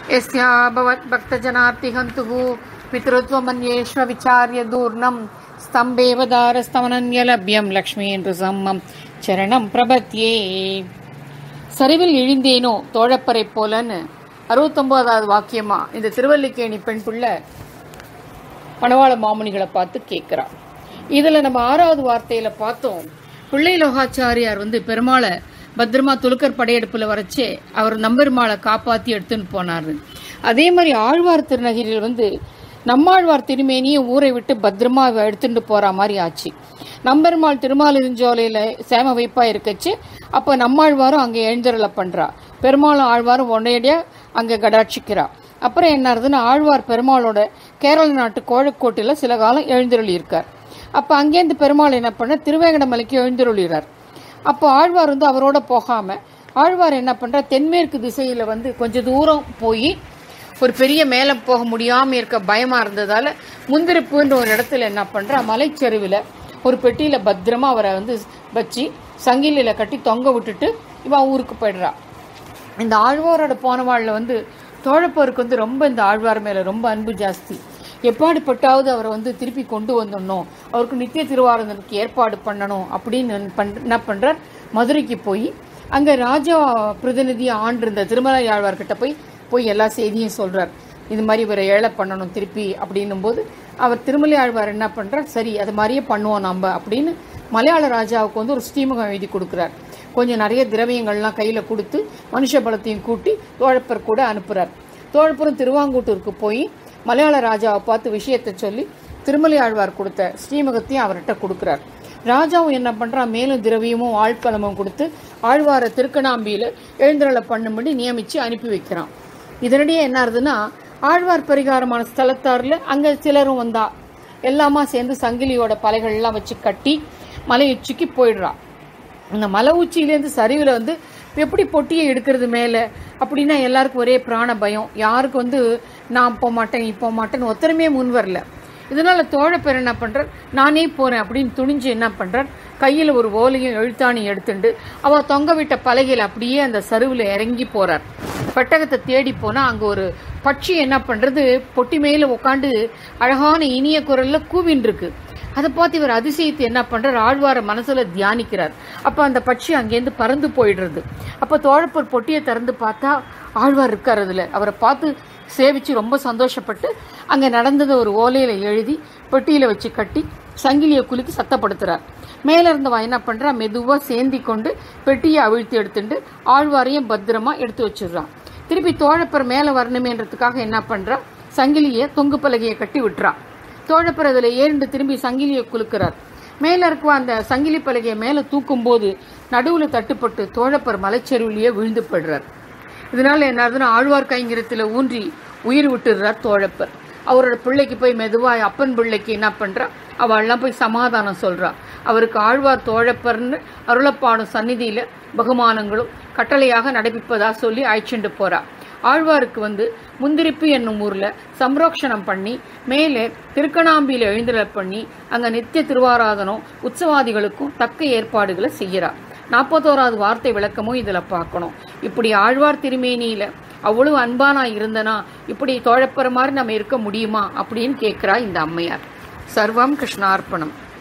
यस्या भवद्भक्तजनार्तिहन्तुः पितृत्वमन्येष्व विचार्य दूर्णं स्तम्भेव दारस्तमनन्यलभ्यं लक्ष्मीन्द्रुसம்மம் சரணம் பிரபத்யே சரிவில் இழிந்தேனோ தோழப்பரை போலன்னு அறுபத்தொன்பதாவது வாக்கியமா இந்த திருவல்லிக்கேணி பெண் புள்ள மணவாள மாமுனிகளை பார்த்து கேட்கிறா இதுல நம்ம ஆறாவது வார்த்தையில பார்த்தோம் பிள்ளை லோகாச்சாரியார் வந்து பெருமாளை பத்திரமா துலுக்கர் படையெடுப்புல வரைச்சே அவர் நம்பெருமாளை காப்பாத்தி எடுத்துன்னு போனாரு அதே மாதிரி ஆழ்வார் திருநகரில் வந்து நம்மாழ்வார் திருமேனியும் ஊரை விட்டு பத்திரமா எடுத்துட்டு போற மாதிரி ஆச்சு நம்பெருமாள் திருமாலிருஞ்சோலையில சேம வைப்பா இருக்கச்சு அப்ப நம்மாழ்வாரும் அங்க எழுந்தருள பண்றா பெருமாளும் ஆழ்வாரும் ஒன்றையடியா அங்க கடாட்சிக்கிறா அப்புறம் என்ன ஆகுதுன்னா ஆழ்வார் பெருமாளோட கேரள நாட்டு கோழக்கோட்டையில் சில காலம் எழுந்தருளி இருக்கார் அப்போ அங்கேருந்து பெருமாள் என்ன பண்ண திருவேங்கடமலைக்கு எழுந்தருளிறார் அப்போ ஆழ்வார் வந்து அவரோட போகாம ஆழ்வார் என்ன பண்ற தென்மேற்கு திசையில வந்து கொஞ்சம் தூரம் போய் ஒரு பெரிய மேலே போக முடியாம இருக்க பயமா இருந்ததால முந்திருப்புன்ற ஒரு இடத்துல என்ன பண்றா மலைச்சரிவில் ஒரு பெட்டியில பத்திரமா அவரை வந்து வச்சு சங்கிலியில கட்டி தொங்க விட்டுட்டு இவன் ஊருக்கு போயிடுறா இந்த ஆழ்வாரோட போனவாளில் வந்து தோழப்பருக்கு வந்து ரொம்ப இந்த ஆழ்வார் மேல ரொம்ப அன்பு ஜாஸ்தி எப்பாடுபட்டாவது அவரை வந்து திருப்பி கொண்டு வந்துடணும் அவருக்கு நித்திய திருவாரந்தனுக்கு ஏற்பாடு பண்ணணும் அப்படின்னு பண்- என்ன பண்றார் மதுரைக்கு போய் அங்க ராஜா பிரதிநிதி ஆண்டிருந்த திருமலை ஆழ்வார்கிட்ட போய் போய் எல்லா செய்தியும் சொல்றார் இது மாதிரி இவரை ஏழை பண்ணணும் திருப்பி அப்படின்னும் போது அவர் திருமலை ஆழ்வார் என்ன பண்றார் சரி அது மாதிரியே பண்ணுவோம் நம்ம அப்படின்னு மலையாள ராஜாவுக்கு வந்து ஒரு ஸ்ரீமுகம் எழுதி கொடுக்குறார் கொஞ்சம் நிறைய திரவியங்கள்லாம் கையில கொடுத்து மனுஷ பலத்தையும் கூட்டி தோழப்பர் கூட அனுப்புறார் தோழப்பரும் திருவாங்கூட்டூருக்கு போய் மலையாள ராஜாவை பார்த்து விஷயத்தை சொல்லி திருமலை ஆழ்வார் கொடுத்த ஸ்ரீமுகத்தையும் அவர்கிட்ட கொடுக்குறார் ராஜாவும் என்ன பண்றான் மேலும் திரவியமும் ஆழ்பலமும் கொடுத்து ஆழ்வாரை திருக்கணாம்பியில எழுந்தருளை பண்ணும்படி நியமிச்சு அனுப்பி வைக்கிறான் இதனிடையே என்ன ஆகுதுன்னா ஆழ்வார் பரிகாரமான ஸ்தலத்தார்ல அங்க சிலரும் வந்தா எல்லாமா சேர்ந்து சங்கிலியோட பலைகள்லாம் வச்சு கட்டி மலை உச்சிக்கு போயிடுறா அந்த மலை உச்சியிலேருந்து சரிவில் வந்து எப்படி பொட்டியை எடுக்கிறது மேலே அப்படின்னா எல்லாருக்கும் ஒரே பிராண பயம் யாருக்கு வந்து நான் போக மாட்டேன் நீ போக மாட்டேன்னு ஒத்தருமே முன் வரல இதனால தோழப்பேர் என்ன பண்றார் நானே போறேன் அப்படின்னு துணிஞ்சு என்ன பண்றார் கையில் ஒரு ஓலையும் எழுத்தாணியும் எடுத்துண்டு அவ தொங்க விட்ட பலகையில் அப்படியே அந்த சருவில் இறங்கி போறார் பெட்டகத்தை தேடி போனா அங்க ஒரு பட்சி என்ன பண்றது பொட்டி மேல உட்காந்து அழகான இனிய குரல்ல கூவின் இருக்கு அதை பார்த்து இவர் அதிசயித்து என்ன பண்றார் ஆழ்வார மனசுல தியானிக்கிறார் அப்ப அந்த பட்சி அங்கேருந்து பறந்து போயிடுறது அப்ப தோழப்பர் பொட்டியை திறந்து பார்த்தா ஆழ்வார் இருக்கார் அதுல அவரை பார்த்து சேவிச்சு ரொம்ப சந்தோஷப்பட்டு அங்க நடந்ததை ஒரு ஓலையில எழுதி பெட்டியில வச்சு கட்டி சங்கிலியை குலுக்கி சத்தப்படுத்துறார் மேல இருந்தவா என்ன பண்றா மெதுவா சேந்தி கொண்டு பெட்டியை அவிழ்த்து எடுத்துட்டு ஆழ்வாரையும் பத்திரமா எடுத்து வச்சிடுறான் திருப்பி தோழப்பர் மேல வரணுமேன்றதுக்காக என்ன பண்றா சங்கிலியை தொங்கு பலகையை கட்டி விட்டுறா தோழப்பர் அதுல ஏறிண்டு திரும்பி சங்கிலியை குலுக்கிறார் மேல இருக்க அந்த சங்கிலி பலகையை மேல தூக்கும் போது நடுவுல தட்டுப்பட்டு தோழப்பர் மலைச்செருவிலேயே விழுந்து படுறார் இதனால என்ன ஆகுதுன்னா ஆழ்வார் கைங்கரத்துல ஊன்றி உயிர் விட்டுடுறார் தோழப்பர் அவரோட பிள்ளைக்கு போய் மெதுவா அப்பன் பிள்ளைக்கு என்ன பண்றா அவள்லாம் போய் சமாதானம் சொல்றா அவருக்கு ஆழ்வார் தோழப்பர்னு அருளப்பாடும் சந்நிதியில பகுமானங்களும் கட்டளையாக நடப்பிப்பதா சொல்லி அழைச்சிட்டு போறா ஆழ்வாருக்கு வந்து முந்திரிப்பு என்னும் ஊர்ல சம்ரோக்ஷணம் பண்ணி மேலே திருக்கணாம்பியில எழுந்தருளப் பண்ணி அங்க நித்திய திருவாராதனம் உற்சவாதிகளுக்கும் தக்க ஏற்பாடுகளை செய்யறா நாற்பத்தோராவது வார்த்தை விளக்கமும் இதுல பார்க்கணும் இப்படி ஆழ்வார் திருமேனியில அவ்வளவு அன்பானா இருந்தனா இப்படி தோழப்பற மாதிரி நம்ம இருக்க முடியுமா அப்படின்னு கேட்கிறா இந்த அம்மையார் சர்வம் கிருஷ்ணார்ப்பணம்